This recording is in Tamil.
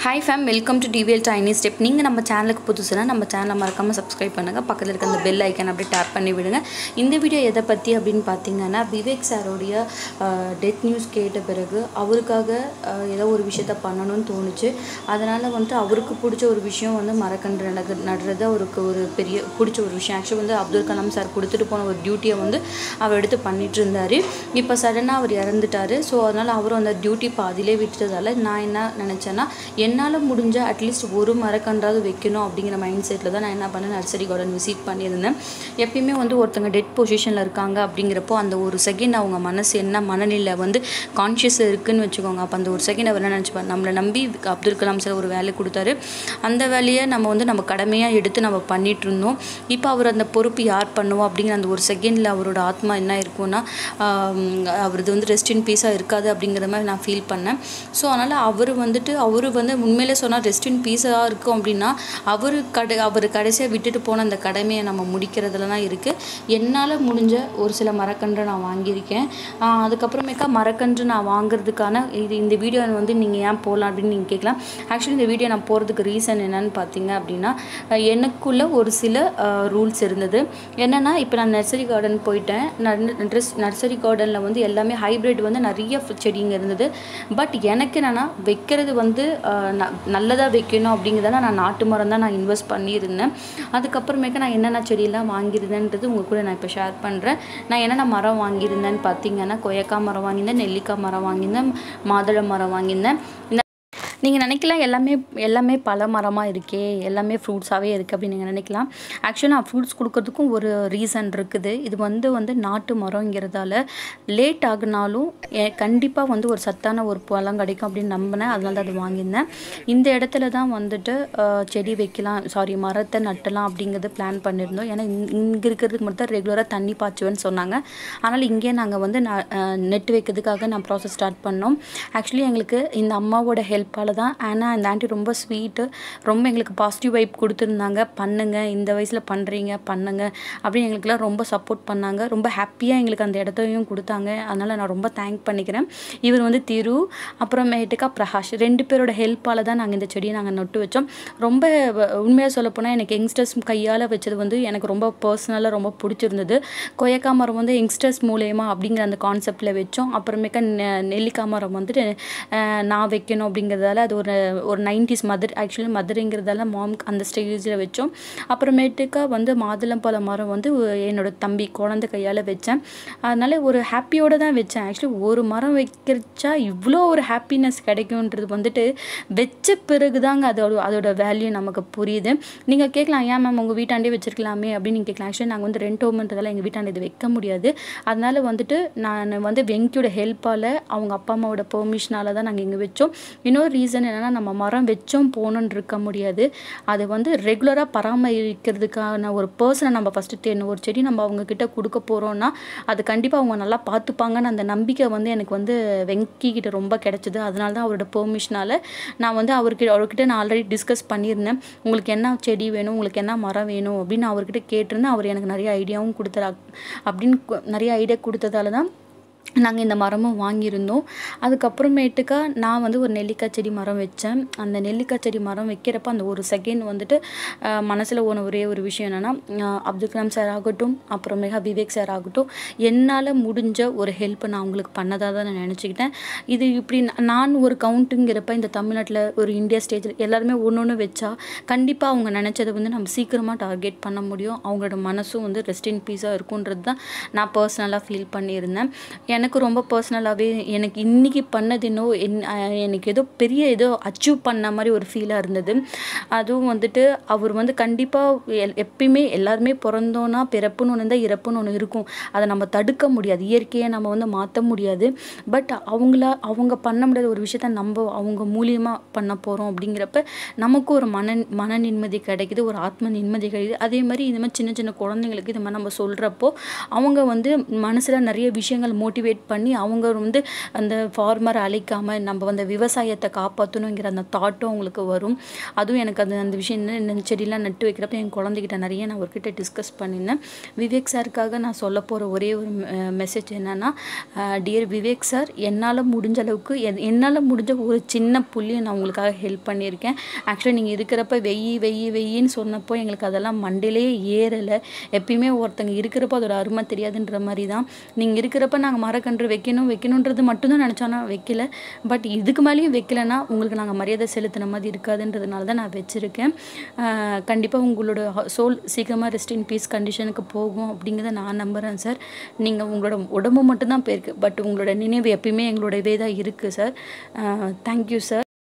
hi fam welcome to TVL tiny step நீங்கள் நம்ம சேனலுக்கு புதுசுனா நம்ம சேனலை மறக்காமல் சப்ஸ்கிரைப் பண்ணுங்கள் பக்கத்தில் இருக்க அந்த பெல் ஐக்கன் அப்படியே டேப் பண்ணி விடுங்க இந்த வீடியோ எதை பற்றி அப்படின்னு பார்த்தீங்கன்னா விவேக் சாரோடைய டெத் நியூஸ் கேட்ட பிறகு அவருக்காக அஹ், ஏதோ ஒரு விஷயத்த பண்ணணும்னு தோணுச்சு அதனால் வந்துட்டு அவருக்கு பிடிச்ச ஒரு விஷயம் வந்து மரக்கன்று நடு நடுறது அவருக்கு ஒரு பெரிய பிடிச்ச ஒரு விஷயம் ஆக்சுவலி வந்து அப்துல் கலாம் சார் கொடுத்துட்டு போன ஒரு டியூட்டியை வந்து அவர் எடுத்து பண்ணிட்டு இருந்தார் இப்போ சடனாக அவர் இறந்துட்டார் ஸோ அதனால் அவரும் அந்த டியூட்டி பாதியிலே விட்டுட்டதால நான் என்ன நினச்சேன்னா என்னால் முடிஞ்ச அட்லீஸ்ட் ஒரு மரக்கன்றாவது வைக்கணும் அப்படிங்கிற மைண்ட் செட்டில் தான் நான் என்ன பண்ணேன் நர்சரி கார்டன் விசிட் பண்ணியிருந்தேன் எப்பயுமே வந்து ஒருத்தங்க டெட் பொசிஷனில் இருக்காங்க அப்படிங்கிறப்போ அந்த ஒரு செகண்ட் அவங்க மனசு என்ன மனநிலை வந்து கான்ஷியஸ் இருக்குன்னு வச்சுக்கோங்க அப்போ அந்த ஒரு செகண்ட் அவர் என்ன நினச்சிப்பார் நம்மளை நம்பி அப்துல் கலாம் சார் ஒரு வேலை கொடுத்தாரு அந்த வேலையை நம்ம வந்து நம்ம கடமையாக எடுத்து நம்ம பண்ணிட்டு இருந்தோம் இப்போ அவர் அந்த பொறுப்பு யார் பண்ணுவோம் அப்படிங்கிற அந்த ஒரு செகண்டில் அவரோட ஆத்மா என்ன இருக்கும்னா ஆம், அவரது வந்து ரெஸ்ட் இன் பீஸாக இருக்காது அப்படிங்கிற மாதிரி நான் ஃபீல் பண்ணேன் ஸோ அதனால் அவர் வந்துட்டு அவர் வந்து உண்மையிலே சொன்னால் ரெஸ்ட் இன் பீஸாக இருக்கும் அப்படின்னா அவர் கடை அவர் கடைசியாக விட்டுட்டு போன அந்த கடமையை நம்ம முடிக்கிறதுல தான் இருக்குது என்னால் முடிஞ்ச ஒரு சில மரக்கன்று நான் வாங்கியிருக்கேன் ஆஹ் அதுக்கப்புறமேக்கா மரக்கன்று நான் வாங்குறதுக்கான இது இந்த வீடியோ வந்து நீங்கள் ஏன் போடலாம் அப்படின்னு நீங்கள் கேட்கலாம் ஆக்சுவலி இந்த வீடியோ நான் போகிறதுக்கு ரீசன் என்னன்னு பார்த்தீங்க அப்படின்னா அஹ் எனக்குள்ள ஒரு சில ரூல்ஸ் இருந்தது என்னென்னா இப்போ நான் நர்சரி கார்டன் போயிட்டேன் நர்சரி கார்டனில் வந்து எல்லாமே ஹைப்ரிட் வந்து நிறைய ஃபு- செடிங்க இருந்தது பட் எனக்கு என்னென்னா வைக்கிறது வந்து அஹ், ந- நல்லதாக வைக்கணும் அப்படிங்கிறதால நான் நாட்டு மரம் தான் நான் இன்வெஸ்ட் பண்ணியிருந்தேன் அதுக்கப்புறமேக்க நான் என்னென்ன செடியெல்லாம் வாங்கியிருந்தேன்றது உங்கள் கூட நான் இப்போ ஷேர் பண்ணுறேன் நான் என்னென்ன மரம் வாங்கியிருந்தேன்னு பார்த்தீங்கன்னா கொய்யாக்காய் மரம் வாங்கியிருந்தேன் நெல்லிக்காய் மரம் வாங்கியிருந்தேன் மாதுளை மரம் வாங்கியிருந்தேன் இந்த நீங்கள் நினைக்கலாம் எல்லாமே எல்லாமே பல மரமாக இருக்கே எல்லாமே ஃப்ரூட்ஸாகவே இருக்குது அப்படின்னு நீங்கள் நினைக்கலாம் ஆக்சுவலி நான் ஃப்ரூட்ஸ் கொடுக்கறதுக்கும் ஒரு ரீசன் இருக்குது இது வந்து வந்து நாட்டு மரங்கிறதால லேட் ஆகுனாலும் கண்டிப்பாக வந்து ஒரு சத்தான ஒரு பழம் கிடைக்கும் அப்படின்னு நம்பினேன் அதனால தான் அது வாங்கியிருந்தேன் இந்த இடத்துல தான் வந்துட்டு அஹ், செடி வைக்கலாம் சாரி மரத்தை நட்டலாம் அப்படிங்கிறது பிளான் பண்ணியிருந்தோம் ஏன்னா இங்கே இருக்கிறதுக்கு மட்டும் தான் ரெகுலராக தண்ணி பாய்ச்சுவேன்னு சொன்னாங்க அதனால் இங்கே நாங்கள் வந்து நெட் வைக்கிறதுக்காக நான் ப்ராசஸ் ஸ்டார்ட் பண்ணோம் ஆக்சுவலி எங்களுக்கு இந்த அம்மாவோட ஹெல்ப்பால் தான் ஆனால் இந்த ஆண்டி ரொம்ப ஸ்வீட்டு ரொம்ப எங்களுக்கு பாசிட்டிவ் வைப் கொடுத்துருந்தாங்க பண்ணுங்க இந்த வயசில் பண்ணுறீங்க பண்ணுங்க அப்படின்னு எங்களுக்குலாம் ரொம்ப சப்போர்ட் பண்ணாங்க ரொம்ப ஹாப்பியாக எங்களுக்கு அந்த இடத்தையும் கொடுத்தாங்க அதனால் நான் ரொம்ப தேங்க் பண்ணிக்கிறேன் இவர் வந்து திரு அப்புறமேட்டுக்கா பிரகாஷ் ரெண்டு பேரோட ஹெல்ப்பால் தான் நாங்கள் இந்த செடியை நாங்கள் நட்டு வச்சோம் ரொம்ப உண்மையாக சொல்லப்போனால் எனக்கு யங்ஸ்டர்ஸ் கையால் வச்சது வந்து எனக்கு ரொம்ப பர்சனலாக ரொம்ப பிடிச்சிருந்தது கொய்யாக்கா மரம் வந்து யங்ஸ்டர்ஸ் மூலயமா அப்படிங்கிற அந்த கான்செப்டில் வச்சோம் அப்புறமேக்கா நெ- நெல்லிக்காய் மரம் வந்துட்டு அஹ், நான் வைக்கணும் அப்படிங்கிறதால அது ஒரு ஒரு நைன்டிஸ் மதர் ஆக்சுவலி மதுரைங்கிறதால மாம் அந்த ஸ்டேஜில் வச்சோம் அப்புறமேட்டுக்கா வந்து மாதுளம்பழ மரம் வந்து என்னோட தம்பி குழந்தை கையால் வச்சேன் அதனால ஒரு ஹாப்பியோடு தான் வச்சேன் ஆக்சுவலி ஒரு மரம் வைக்கிறச்சா இவ்வளோ ஒரு ஹாப்பினஸ் கிடைக்கும்ன்றது வந்துட்டு வச்ச பிறகு தாங்க அதோட அதோட வேல்யூ நமக்கு புரியுது நீங்கள் கேட்கலாம் ஏன் மேம் உங்கள் வீட்டாண்டே வச்சிருக்கலாமே அப்படின்னு நீங்கள் கேட்கலாம் ஆக்சுவலி நாங்கள் வந்து ரெண்ட் ஹோம்ன்றதால எங்கள் வீட்டாண்ட இது வைக்க முடியாது அதனால வந்துட்டு நான் வந்து வெங்கியோட ஹெல்ப்பால் அவங்க அப்பா அம்மாவோட பெர்மிஷனால தான் நாங்கள் இங்கே வச்சோம் இன்னொரு ரீசன் என்னென்னா நம்ம மரம் வச்சோம் போகணுன்னு இருக்க முடியாது அது வந்து ரெகுலராக பராமரிக்கிறதுக்கான ஒரு பர்சனை நம்ம ஃபஸ்ட்டு தேடணும் ஒரு செடி நம்ம அவங்க கிட்ட கொடுக்க போகிறோம்னா அது கண்டிப்பாக அவங்க நல்லா பார்த்துப்பாங்கன்னு அந்த நம்பிக்கை வந்து எனக்கு வந்து வெங்கி கிட்ட ரொம்ப கிடைச்சிது அதனால தான் அவரோட பெர்மிஷனால் நான் வந்து அவர்கிட்ட அவர்கிட்ட நான் ஆல்ரெடி டிஸ்கஸ் பண்ணியிருந்தேன் உங்களுக்கு என்ன செடி வேணும் உங்களுக்கு என்ன மரம் வேணும் அப்படின்னு அவர்கிட்ட கேட்டிருந்தேன் அவர் எனக்கு நிறைய ஐடியாவும் கொடுத்தாரு அப்படின்னு கு- நிறைய ஐடியா கொடுத்ததால தான் நாங்கள் இந்த மரமும் வாங்கியிருந்தோம் அதுக்கப்புறமேட்டுக்கா நான் வந்து ஒரு நெல்லிக்காய் செடி மரம் வச்சேன் அந்த நெல்லிக்காய் செடி மரம் வைக்கிறப்ப அந்த ஒரு செகண்ட் வந்துட்டு மனசில் ஓன ஒரே ஒரு விஷயம் என்னென்னா அப்துல் கலாம் சார் ஆகட்டும் அப்புறமேகா விவேக் சார் ஆகட்டும் என்னால் முடிஞ்ச ஒரு ஹெல்ப்பை நான் அவங்களுக்கு பண்ணதாக தான் நான் நினச்சிக்கிட்டேன் இது இப்படி நா- நான் ஒரு கவுண்ட்டுங்கிறப்ப இந்த தமிழ்நாட்டில் ஒரு இந்தியா ஸ்டேஜில் எல்லாருமே ஒன்று ஒன்று வச்சா கண்டிப்பாக அவங்க நினச்சதை வந்து நம்ம சீக்கிரமாக டார்கெட் பண்ண முடியும் அவங்களோட மனசும் வந்து ரெஸ்ட் இன் பீஸாக இருக்குன்றது தான் நான் பர்சனலாக ஃபீல் பண்ணியிருந்தேன் எனக்கு ரொம்ப பர்சனலாகவே எனக்கு இன்னைக்கு பண்ணது இன்னும் என் அஹ் எனக்கு ஏதோ பெரிய ஏதோ அச்சீவ் பண்ண மாதிரி ஒரு ஃபீலாக இருந்தது அதுவும் வந்துட்டு அவர் வந்து கண்டிப்பாக எப்பயுமே எல்லாருமே பிறந்தோன்னா பிறப்புன்னு ஒன்று இருந்தால் இறப்புன்னு ஒன்று இருக்கும் அதை நம்ம தடுக்க முடியாது இயற்கையை நம்ம வந்து மாற்ற முடியாது பட் அவங்கள அவங்க பண்ண முடியாத ஒரு விஷயத்த நம்ம அவங்க மூலியமாக பண்ண போகிறோம் அப்படிங்கிறப்ப நமக்கு ஒரு மன மன நிம்மதி கிடைக்குது ஒரு ஆத்ம நிம்மதி கிடைக்குது அதே மாதிரி இந்த மாதிரி சின்ன சின்ன குழந்தைங்களுக்கு இது மாதிரி நம்ம சொல்கிறப்போ அவங்க வந்து மனசில் நிறைய விஷயங்கள் மோட்டிவேட் மோட்டிவேட் பண்ணி அவங்க வந்து அந்த ஃபார்மரை அழிக்காமல் நம்ம அந்த விவசாயத்தை காப்பாற்றணுங்கிற அந்த தாட்டும் அவங்களுக்கு வரும் அதுவும் எனக்கு அந்த அந்த விஷயம் என்ன இந்த செடியெலாம் நட்டு வைக்கிறப்ப என் குழந்தைகிட்ட நிறைய நான் அவர்கிட்ட டிஸ்கஸ் பண்ணியிருந்தேன் விவேக் சாருக்காக நான் சொல்ல போகிற ஒரே ஒரு மெசேஜ் என்னென்னா டியர் விவேக் சார் என்னால் முடிஞ்ச அளவுக்கு என்- என்னால் முடிஞ்ச ஒரு சின்ன புள்ளியை நான் உங்களுக்காக ஹெல்ப் பண்ணியிருக்கேன் ஆக்சுவலாக நீங்கள் இருக்கிறப்ப வெயி வெயி வெயின்னு சொன்னப்போ எங்களுக்கு அதெல்லாம் மண்டையிலே ஏறலை எப்பயுமே ஒருத்தங்க இருக்கிறப்ப அதோட அருமை தெரியாதுன்ற மாதிரி தான் நீங்கள் இருக்கிறப்ப நாங்கள் மரக்கன்று வைக்கணும் வைக்கணுன்றது மட்டும்தான் நினச்சோன்னா வைக்கல பட் இதுக்கு மேலேயும் வைக்கலைன்னா உங்களுக்கு நாங்கள் மரியாதை செலுத்தின மாதிரி இருக்காதுன்றதுனால தான் நான் வச்சுருக்கேன் கண்டிப்பாக உங்களோட சோல் சீக்கிரமாக ரெஸ்ட் இன் பீஸ் கண்டிஷனுக்கு போகும் அப்படிங்கிறத நான் நம்புகிறேன் சார் நீங்கள் உங்களோட உடம்பு மட்டும்தான் போயிருக்கு பட் உங்களோட நினைவு எப்பயுமே எங்களோடவே தான் இருக்குது சார் தேங்க்யூ சார்